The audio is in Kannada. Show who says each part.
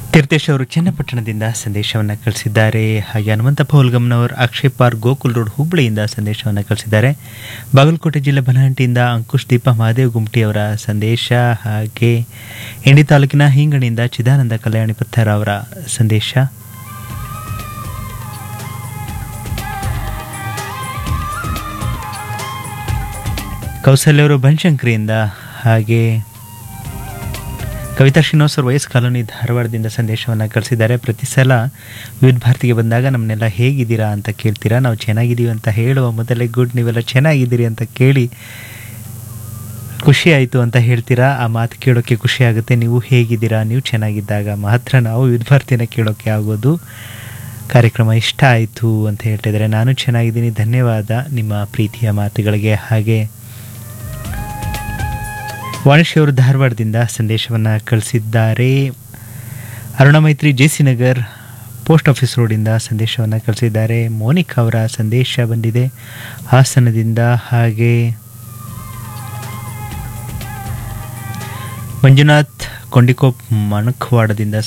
Speaker 1: ತೀರ್ಥೇಶ್ ಅವರು ಚನ್ನಪಟ್ಟಣದಿಂದ ಸಂದೇಶವನ್ನು ಕಳಿಸಿದ್ದಾರೆ ಹಾಗೆ ಹನುಮಂತಪ್ಪ ಹುಲ್ಗಮ್ನವರು ಅಕ್ಷಯ್ ಪಾರ್ಕ್ ಗೋಕುಲ್ ರೋಡ್ ಹುಬ್ಬಳ್ಳಿಯಿಂದ ಸಂದೇಶವನ್ನು ಕಳಿಸಿದ್ದಾರೆ ಬಾಗಲಕೋಟೆ ಜಿಲ್ಲೆ ಬನಹಂಟಿಯಿಂದ ಅಂಕುಶ್ ದೀಪ ಮಹಾದೇವ್ ಗುಮ್ಟಿ ಅವರ ಸಂದೇಶ ಹಾಗೆ ಇಂಡಿ ತಾಲೂಕಿನ ಹಿಂಗಣಿಯಿಂದ ಚಿದಾನಂದ ಕಲ್ಯಾಣಿ ಪತ್ತರ ಅವರ ಸಂದೇಶ ಕೌಸಲ್ಯ ಅವರು ಬನಶಂಕರಿಯಿಂದ ಹಾಗೆ ಕವಿತಾ ಶ್ರೀನಿವಾಸ್ ಅವರು ವಯಸ್ ಕಾಲೋನಿ ಧಾರವಾಡದಿಂದ ಸಂದೇಶವನ್ನು ಕಳಿಸಿದ್ದಾರೆ ಪ್ರತಿ ಸಲ ವಿವಿಧ ಭಾರತಿಗೆ ಬಂದಾಗ ನಮ್ಮನ್ನೆಲ್ಲ ಹೇಗಿದ್ದೀರಾ ಅಂತ ಕೇಳ್ತೀರಾ ನಾವು ಚೆನ್ನಾಗಿದ್ದೀವಿ ಅಂತ ಹೇಳುವ ಮೊದಲೇ ಗುಡ್ ನೀವೆಲ್ಲ ಚೆನ್ನಾಗಿದ್ದೀರಿ ಅಂತ ಕೇಳಿ ಖುಷಿ ಆಯಿತು ಅಂತ ಹೇಳ್ತೀರಾ ಆ ಮಾತು ಕೇಳೋಕ್ಕೆ ಖುಷಿ ಆಗುತ್ತೆ ನೀವು ಹೇಗಿದ್ದೀರಾ ನೀವು ಚೆನ್ನಾಗಿದ್ದಾಗ ಮಾತ್ರ ನಾವು ವಿವಿಧ ಭಾರತಿನ ಕೇಳೋಕ್ಕೆ ಆಗೋದು ಕಾರ್ಯಕ್ರಮ ಇಷ್ಟ ಆಯಿತು ಅಂತ ಹೇಳ್ತಿದ್ದಾರೆ ನಾನು ಚೆನ್ನಾಗಿದ್ದೀನಿ ಧನ್ಯವಾದ ನಿಮ್ಮ ಪ್ರೀತಿಯ ಮಾತುಗಳಿಗೆ ಹಾಗೆ ವಾಣಿಶ್ಯ ಅವರು ಧಾರವಾಡದಿಂದ ಸಂದೇಶವನ್ನು ಕಳಿಸಿದ್ದಾರೆ Aruna Maitri J C Nagar post office ರೋಡಿಂದ ಸಂದೇಶವನ್ನು ಕಳಿಸಿದ್ದಾರೆ ಮೋನಿಕಾ ಅವರ ಸಂದೇಶ ಬಂದಿದೆ ಹಾಸನದಿಂದ ಹಾಗೆ ಮಂಜುನಾಥ್ ಕೊಂಡಿಕೋಪ್ ಮಣಕ್ವಾಡದಿಂದ